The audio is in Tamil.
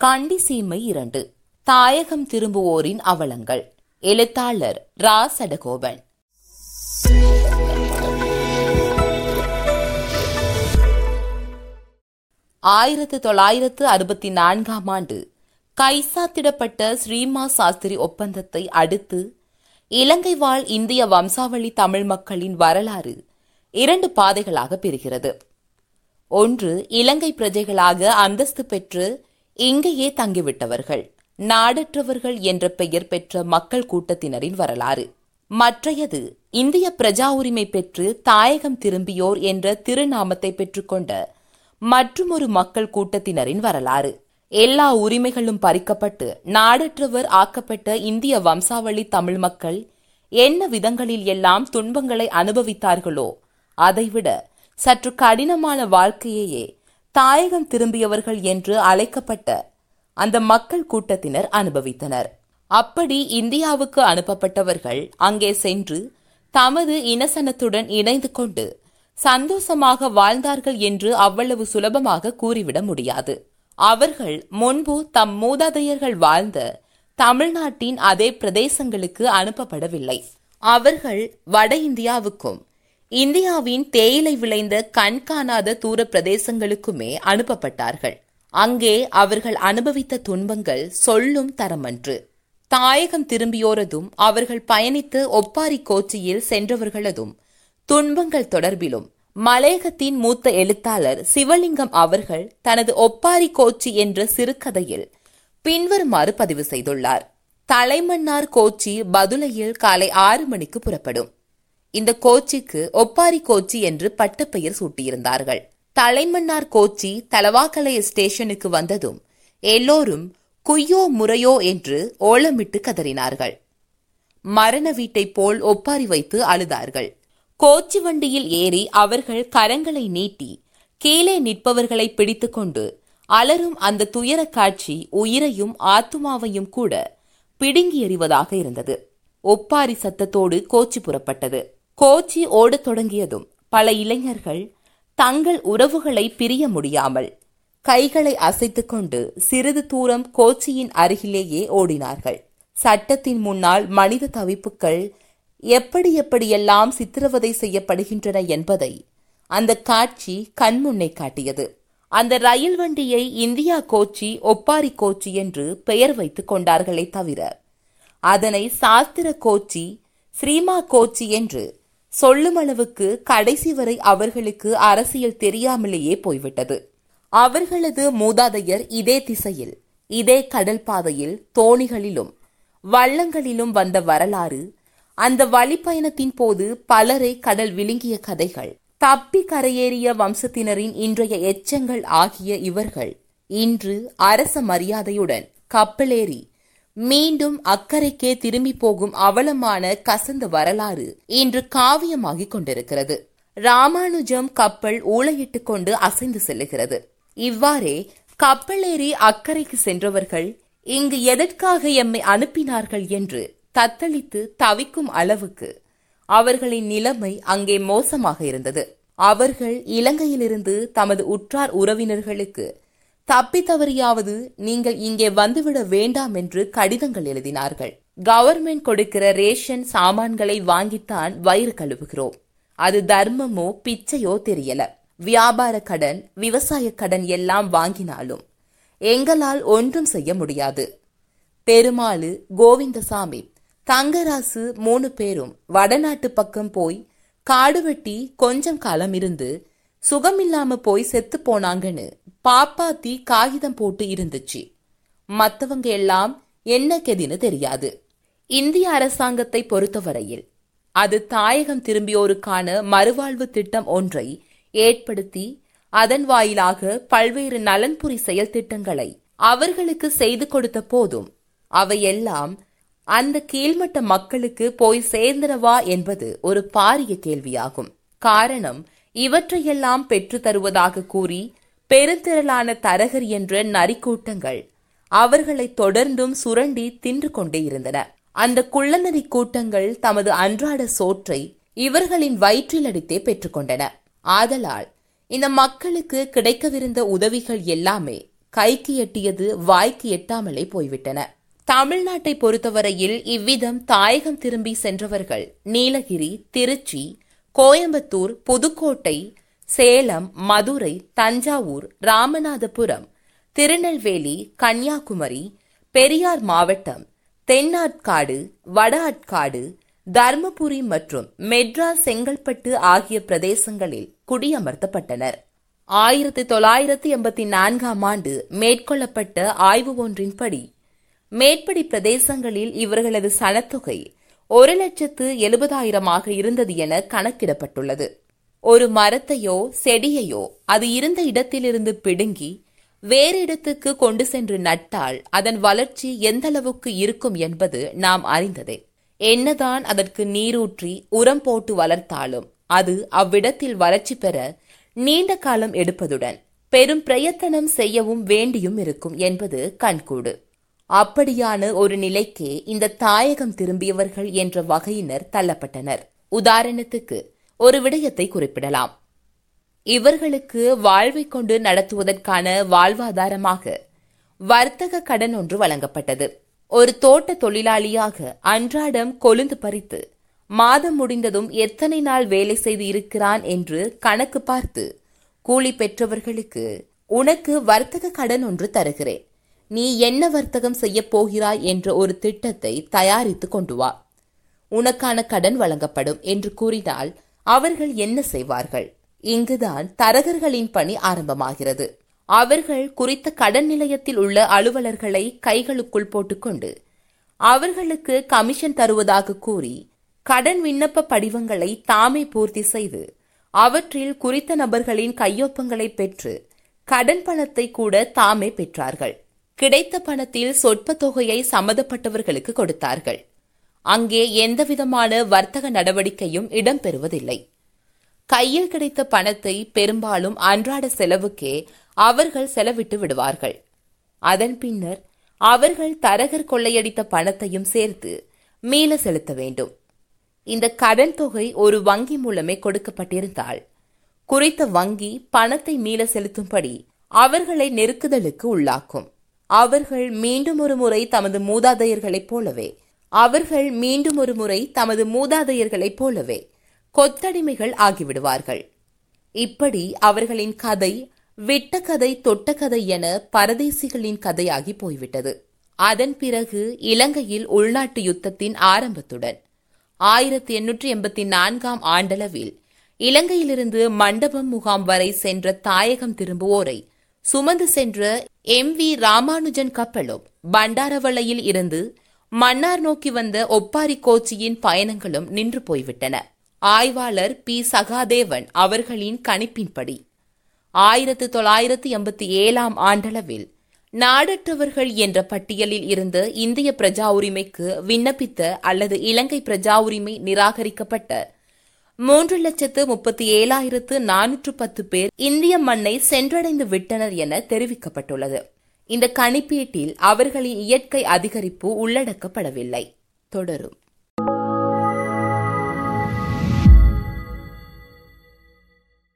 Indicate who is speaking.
Speaker 1: கண்டி சீமை இரண்டு தாயகம் திரும்புவோரின் அவலங்கள் எழுத்தாளர் ரா சடகோபன் ஆயிரத்து தொள்ளாயிரத்து அறுபத்தி நான்காம் ஆண்டு கைசாத்திடப்பட்ட ஸ்ரீமா சாஸ்திரி ஒப்பந்தத்தை அடுத்து இலங்கை வாழ் இந்திய வம்சாவளி தமிழ் மக்களின் வரலாறு இரண்டு பாதைகளாக பிரிகிறது ஒன்று இலங்கை பிரஜைகளாக அந்தஸ்து பெற்று இங்கேயே தங்கிவிட்டவர்கள் நாடற்றவர்கள் என்ற பெயர் பெற்ற மக்கள் கூட்டத்தினரின் வரலாறு மற்றையது இந்திய பிரஜா உரிமை பெற்று தாயகம் திரும்பியோர் என்ற திருநாமத்தை பெற்றுக்கொண்ட மற்றுமொரு மக்கள் கூட்டத்தினரின் வரலாறு எல்லா உரிமைகளும் பறிக்கப்பட்டு நாடற்றவர் ஆக்கப்பட்ட இந்திய வம்சாவளி தமிழ் மக்கள் என்ன விதங்களில் எல்லாம் துன்பங்களை அனுபவித்தார்களோ அதைவிட சற்று கடினமான வாழ்க்கையையே தாயகம் திரும்பியவர்கள் என்று அழைக்கப்பட்ட அந்த மக்கள் கூட்டத்தினர் அனுபவித்தனர் அப்படி இந்தியாவுக்கு அனுப்பப்பட்டவர்கள் அங்கே சென்று தமது இனசனத்துடன் இணைந்து கொண்டு சந்தோஷமாக வாழ்ந்தார்கள் என்று அவ்வளவு சுலபமாக கூறிவிட முடியாது அவர்கள் முன்பு தம் மூதாதையர்கள் வாழ்ந்த தமிழ்நாட்டின் அதே பிரதேசங்களுக்கு அனுப்பப்படவில்லை அவர்கள் வட இந்தியாவுக்கும் இந்தியாவின் தேயிலை விளைந்த கண்காணாத தூர பிரதேசங்களுக்குமே அனுப்பப்பட்டார்கள் அங்கே அவர்கள் அனுபவித்த துன்பங்கள் சொல்லும் தரமன்று தாயகம் திரும்பியோரதும் அவர்கள் பயணித்து ஒப்பாரி கோச்சியில் சென்றவர்களதும் துன்பங்கள் தொடர்பிலும் மலையகத்தின் மூத்த எழுத்தாளர் சிவலிங்கம் அவர்கள் தனது ஒப்பாரி கோச்சி என்ற சிறுகதையில் பின்வருமாறு பதிவு செய்துள்ளார் தலைமன்னார் கோச்சி பதுளையில் காலை ஆறு மணிக்கு புறப்படும் இந்த கோச்சிக்கு ஒப்பாரி கோச்சி என்று பட்டப்பெயர் சூட்டியிருந்தார்கள் தலைமன்னார் கோச்சி தலவாக்கலை ஸ்டேஷனுக்கு வந்ததும் எல்லோரும் குய்யோ முறையோ என்று ஓலமிட்டு கதறினார்கள் மரண வீட்டை போல் ஒப்பாரி வைத்து அழுதார்கள் கோச்சி வண்டியில் ஏறி அவர்கள் கரங்களை நீட்டி கீழே நிற்பவர்களை பிடித்துக்கொண்டு அலரும் அந்த துயர காட்சி உயிரையும் ஆத்துமாவையும் கூட பிடுங்கி எறிவதாக இருந்தது ஒப்பாரி சத்தத்தோடு கோச்சி புறப்பட்டது கோச்சி ஓடத் தொடங்கியதும் பல இளைஞர்கள் தங்கள் உறவுகளை பிரிய முடியாமல் கைகளை அசைத்துக் கொண்டு சிறிது தூரம் கோச்சியின் அருகிலேயே ஓடினார்கள் சட்டத்தின் முன்னால் மனித தவிப்புகள் எப்படி எப்படியெல்லாம் சித்திரவதை செய்யப்படுகின்றன என்பதை அந்த காட்சி கண்முன்னே காட்டியது அந்த ரயில் வண்டியை இந்தியா கோச்சி ஒப்பாரி கோச்சி என்று பெயர் வைத்துக் கொண்டார்களே தவிர அதனை சாஸ்திர கோச்சி ஸ்ரீமா கோச்சி என்று சொல்லும் அளவுக்கு கடைசி வரை அவர்களுக்கு அரசியல் தெரியாமலேயே போய்விட்டது அவர்களது மூதாதையர் இதே திசையில் இதே கடல் பாதையில் தோணிகளிலும் வள்ளங்களிலும் வந்த வரலாறு அந்த வழிப்பயணத்தின் போது பலரை கடல் விழுங்கிய கதைகள் தப்பி கரையேறிய வம்சத்தினரின் இன்றைய எச்சங்கள் ஆகிய இவர்கள் இன்று அரச மரியாதையுடன் கப்பலேறி மீண்டும் அக்கறைக்கே திரும்பி போகும் அவலமான கசந்த வரலாறு இன்று காவியமாகிக் கொண்டிருக்கிறது ராமானுஜம் கப்பல் ஊழையிட்டுக் கொண்டு அசைந்து செல்லுகிறது இவ்வாறே கப்பலேறி அக்கறைக்கு சென்றவர்கள் இங்கு எதற்காக எம்மை அனுப்பினார்கள் என்று தத்தளித்து தவிக்கும் அளவுக்கு அவர்களின் நிலைமை அங்கே மோசமாக இருந்தது அவர்கள் இலங்கையிலிருந்து தமது உற்றார் உறவினர்களுக்கு தப்பி தவறியாவது நீங்கள் இங்கே வந்துவிட வேண்டாம் என்று கடிதங்கள் எழுதினார்கள் கவர்மெண்ட் கொடுக்கிற ரேஷன் சாமான்களை வாங்கித்தான் வயிறு கழுவுகிறோம் அது தர்மமோ பிச்சையோ தெரியல வியாபார கடன் விவசாய கடன் எல்லாம் வாங்கினாலும் எங்களால் ஒன்றும் செய்ய முடியாது பெருமாளு கோவிந்தசாமி தங்கராசு மூணு பேரும் வடநாட்டு பக்கம் போய் காடு வெட்டி கொஞ்சம் காலம் இருந்து சுகமில்லாம போய் செத்து போனாங்கன்னு பாப்பாத்தி காகிதம் போட்டு இருந்துச்சு மத்தவங்க எல்லாம் என்ன கெதின்னு தெரியாது இந்திய அரசாங்கத்தை பொறுத்தவரையில் அது தாயகம் திரும்பியோருக்கான மறுவாழ்வு திட்டம் ஒன்றை ஏற்படுத்தி அதன் வாயிலாக பல்வேறு நலன்புரி செயல் திட்டங்களை அவர்களுக்கு செய்து கொடுத்த போதும் அவையெல்லாம் அந்த கீழ்மட்ட மக்களுக்கு போய் சேர்ந்தனவா என்பது ஒரு பாரிய கேள்வியாகும் காரணம் இவற்றையெல்லாம் பெற்று தருவதாக கூறி பெருந்திரளான தரகர் என்ற நரிக்கூட்டங்கள் அவர்களை தொடர்ந்தும் சுரண்டி தின்று கொண்டே இருந்தன அந்த குள்ளநரி கூட்டங்கள் தமது அன்றாட சோற்றை இவர்களின் வயிற்றில் அடித்தே பெற்றுக்கொண்டன ஆதலால் இந்த மக்களுக்கு கிடைக்கவிருந்த உதவிகள் எல்லாமே கைக்கு எட்டியது வாய்க்கு எட்டாமலே போய்விட்டன தமிழ்நாட்டை பொறுத்தவரையில் இவ்விதம் தாயகம் திரும்பி சென்றவர்கள் நீலகிரி திருச்சி கோயம்புத்தூர் புதுக்கோட்டை சேலம் மதுரை தஞ்சாவூர் ராமநாதபுரம் திருநெல்வேலி கன்னியாகுமரி பெரியார் மாவட்டம் தென்னாட்காடு வட ஆட்காடு தர்மபுரி மற்றும் மெட்ராஸ் செங்கல்பட்டு ஆகிய பிரதேசங்களில் குடியமர்த்தப்பட்டனர் ஆயிரத்தி தொள்ளாயிரத்தி எண்பத்தி நான்காம் ஆண்டு மேற்கொள்ளப்பட்ட ஆய்வு ஒன்றின்படி மேற்படி பிரதேசங்களில் இவர்களது சனத்தொகை ஒரு லட்சத்து எழுபதாயிரமாக இருந்தது என கணக்கிடப்பட்டுள்ளது ஒரு மரத்தையோ செடியையோ அது இருந்த இடத்திலிருந்து பிடுங்கி வேறு இடத்துக்கு கொண்டு சென்று நட்டால் அதன் வளர்ச்சி எந்த அளவுக்கு இருக்கும் என்பது நாம் அறிந்ததே என்னதான் அதற்கு நீரூற்றி உரம் போட்டு வளர்த்தாலும் அது அவ்விடத்தில் வளர்ச்சி பெற நீண்ட காலம் எடுப்பதுடன் பெரும் பிரயத்தனம் செய்யவும் வேண்டியும் இருக்கும் என்பது கண்கூடு அப்படியான ஒரு நிலைக்கே இந்த தாயகம் திரும்பியவர்கள் என்ற வகையினர் தள்ளப்பட்டனர் உதாரணத்துக்கு ஒரு விடயத்தை குறிப்பிடலாம் இவர்களுக்கு வாழ்வை கொண்டு நடத்துவதற்கான வாழ்வாதாரமாக வர்த்தக கடன் ஒன்று வழங்கப்பட்டது ஒரு தோட்ட தொழிலாளியாக அன்றாடம் கொழுந்து பறித்து மாதம் முடிந்ததும் எத்தனை நாள் வேலை செய்து இருக்கிறான் என்று கணக்கு பார்த்து கூலி பெற்றவர்களுக்கு உனக்கு வர்த்தக கடன் ஒன்று தருகிறேன் நீ என்ன வர்த்தகம் செய்யப் போகிறாய் என்ற ஒரு திட்டத்தை தயாரித்து கொண்டு வா உனக்கான கடன் வழங்கப்படும் என்று கூறினால் அவர்கள் என்ன செய்வார்கள் இங்குதான் தரகர்களின் பணி ஆரம்பமாகிறது அவர்கள் குறித்த கடன் நிலையத்தில் உள்ள அலுவலர்களை கைகளுக்குள் போட்டுக்கொண்டு அவர்களுக்கு கமிஷன் தருவதாக கூறி கடன் விண்ணப்ப படிவங்களை தாமே பூர்த்தி செய்து அவற்றில் குறித்த நபர்களின் கையொப்பங்களை பெற்று கடன் பணத்தை கூட தாமே பெற்றார்கள் கிடைத்த பணத்தில் சொற்ப தொகையை சம்மதப்பட்டவர்களுக்கு கொடுத்தார்கள் அங்கே எந்தவிதமான வர்த்தக நடவடிக்கையும் இடம்பெறுவதில்லை கையில் கிடைத்த பணத்தை பெரும்பாலும் அன்றாட செலவுக்கே அவர்கள் செலவிட்டு விடுவார்கள் அதன் பின்னர் அவர்கள் தரகர் கொள்ளையடித்த பணத்தையும் சேர்த்து மீள செலுத்த வேண்டும் இந்த கடன் தொகை ஒரு வங்கி மூலமே கொடுக்கப்பட்டிருந்தால் குறித்த வங்கி பணத்தை மீள செலுத்தும்படி அவர்களை நெருக்குதலுக்கு உள்ளாக்கும் அவர்கள் மீண்டும் ஒரு முறை தமது மூதாதையர்களைப் போலவே அவர்கள் மீண்டும் ஒரு முறை தமது மூதாதையர்களைப் போலவே கொத்தடிமைகள் ஆகிவிடுவார்கள் இப்படி அவர்களின் கதை விட்ட கதை தொட்ட கதை என பரதேசிகளின் கதையாகி போய்விட்டது அதன் பிறகு இலங்கையில் உள்நாட்டு யுத்தத்தின் ஆரம்பத்துடன் ஆயிரத்தி எண்ணூற்றி எண்பத்தி நான்காம் ஆண்டளவில் இலங்கையிலிருந்து மண்டபம் முகாம் வரை சென்ற தாயகம் திரும்புவோரை சுமந்து சென்ற எம் வி ராமானுஜன் கப்பலும் பண்டாரவளையில் இருந்து மன்னார் நோக்கி வந்த ஒப்பாரி கோச்சியின் பயணங்களும் நின்று போய்விட்டன ஆய்வாளர் பி சகாதேவன் அவர்களின் கணிப்பின்படி ஆயிரத்து தொள்ளாயிரத்து எண்பத்தி ஏழாம் ஆண்டளவில் நாடற்றவர்கள் என்ற பட்டியலில் இருந்த இந்திய பிரஜா உரிமைக்கு விண்ணப்பித்த அல்லது இலங்கை பிரஜா உரிமை நிராகரிக்கப்பட்ட மூன்று லட்சத்து முப்பத்தி ஏழாயிரத்து நானூற்று பத்து பேர் இந்திய மண்ணை சென்றடைந்து விட்டனர் என தெரிவிக்கப்பட்டுள்ளது இந்த கணிப்பீட்டில் அவர்களின் இயற்கை அதிகரிப்பு உள்ளடக்கப்படவில்லை தொடரும்